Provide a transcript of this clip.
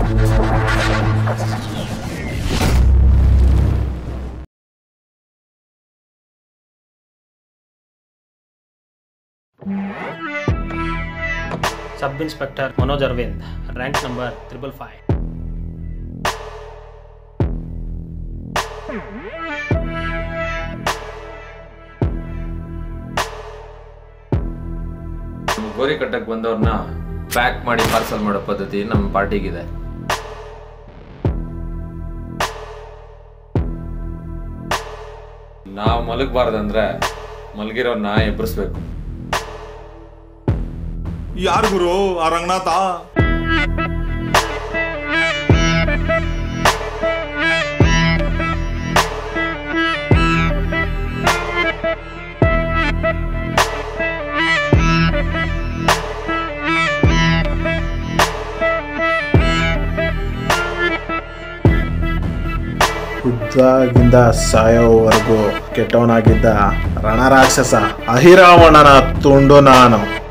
ಸಬ್ inspector Manoj Arvind rank number triple five ಗೋರಿ ಕಟ್ಟಕ್ ಬಂದವ್ರನ್ನ pack ಮಾಡಿ ಪಾರ್ಸಲ್ ಮಾಡೋ ಪದ್ಧತಿ ನಮ್ಮ ಪಾರ್ಟಿಗಿದೆ ನಾವು ಮಲಗಬಾರ್ದಂದ್ರೆ ಮಲಗಿರೋರ್ನ ಎಬ್ಬರಿಸ್ಬೇಕು ಯಾರು ಗುರು ಆ ರಂಗನಾಥ ಹುದ್ದಾಗಿಂದ ಸಾಯೋವರೆಗೂ ಕೆಟ್ಟವನಾಗಿದ್ದ ರಣರಾಕ್ಷಸ ಅಹಿರಾವಣನ ತುಂಡು ನಾನು